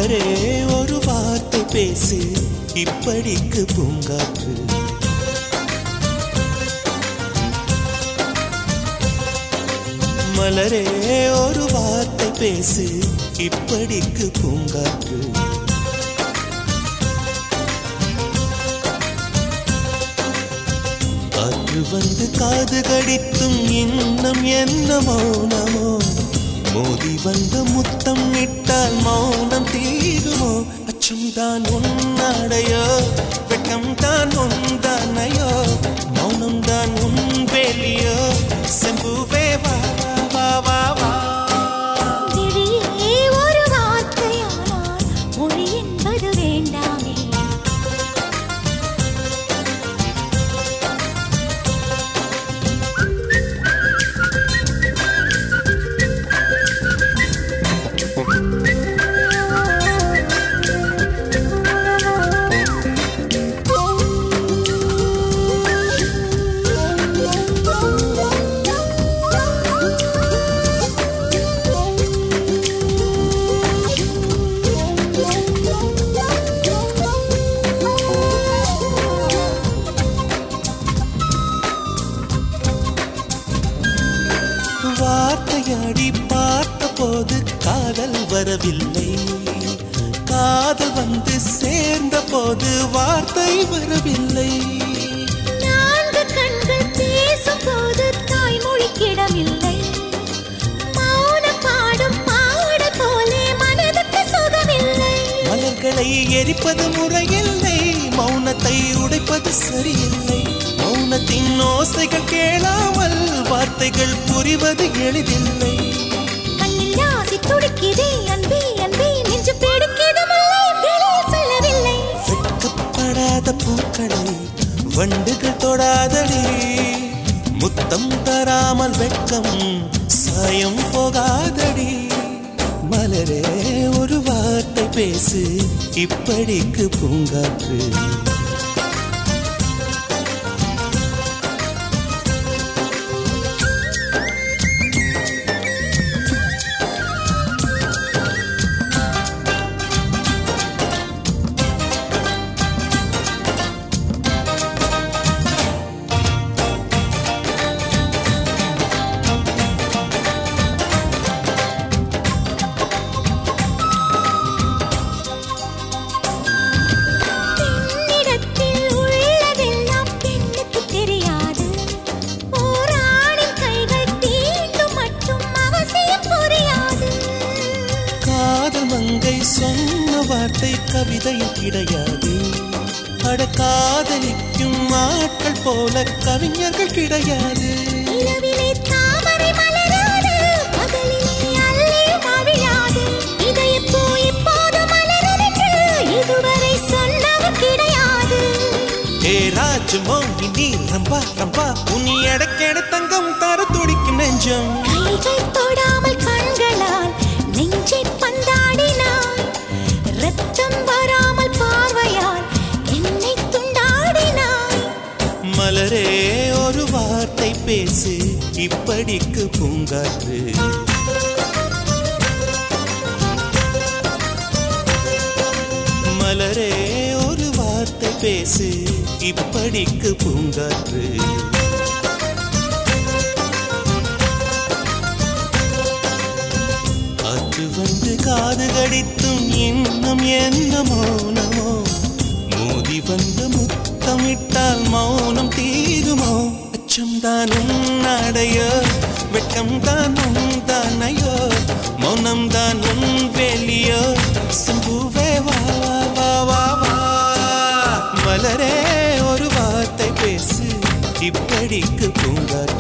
மலரே ஒரு வார்த்தை பேசு இப்படிக்கு பூங்காற்று மலரே ஒரு வார்த்தை பேசு இப்படிக்கு பூங்காற்று காற்று வந்து காது கடித்தும் இன்னும் என்ன மௌனமோ மோதி வந்து முத்தம் இட்டால் மௌனம் தீருமோ அச்சம் தான் உன்னடையோ வெட்கம் தான் உந்தானையோ மௌனம் தான் உன் வேலியோ செம்புவே வா வா வா வா விழியே ஒரு வார்த்தையானால் மொழி என்பது வேண்டாமே வார்த்தையாடி பார்த்த போது காதல் வரவில்லை காதல் வந்து சேர்ந்த போது வார்த்தை வரவில்லை நான்கு கண்கள் பேசும்போது தாய்மொழிக்கிடமில்லை மௌனம் பாடும் பாடல் போலே மனதுக்கு சுகமில்லை மலர்களை எரிப்பது முறையில்லை மௌனத்தை உடைப்பது சரியில்லை மௌனத்தின் ஓசைகள் கேளாமல் வார்த்தைகள் புரிவது எளிதில்லை கண்ணில் ஆசை துடிக்குதே அன்பே அன்பே நெஞ்சு பிடிக்குது முல்லை வெளியில் சொல்லவில்லை வெட்கப்படாத பூக்களை வண்டுகள் தொடாதடி முத்தம் தராமல் வெட்கம் சாயம் போகாதடி மலரே ஒரு வார்த்தை பேசு இப்படிக்கு பூங்காற்று பெண்ணிடத்தில் உள்ளதெல்லாம் பெண்ணுக்கு தெரியாது ஓராணின் கைகள் தீண்டும் மட்டும் அவசியம் புரியாது காதல் மங்கை சொன்ன வார்த்தை கவிதையில் கிடையாது அட காதலிக்கும் ஆட்கள் போல கவிஞர்கள் கிடையாது இரவிலே தாமரை மலராது பகலிலே அல்லி மவிழாது இதயப்பூ இப்போது மலரென்று இதுவரை சொன்னவர் கிடையாது ஏ ராஜு மோகி நீ ரம்பா ரம்பா உனி எடக்கெட தங்கம் தர துடிக்கும் நெஞ்சம் கைகள் தொடாமல் கண்களால் நெஞ்சை பந்தாடினாய் ரத்தம் வராமல் பார்வையால் என்னை துண்டாடினாய் மலரே ஒரு வார்த்தை பேசு இப்படிக்கு பூங்காற்று மலரே ஒரு வார்த்தை பேசு இப்படிக்கு பூங்காற்று காற்று வந்து காது கடித்தும் இன்னும் என்ன மௌனமோ மோதி வந்து முத்தமிட்டால் மௌனம் தீருமோ அச்சம் தான் உன்னடையோ வெட்கம் தான் உந்தானையோ மௌனம் தான் உன் வேலியோ சம்புவே வா வா வா வா மலரே ஒரு வார்த்தை பேசு இப்படிக்கு பூங்காற்று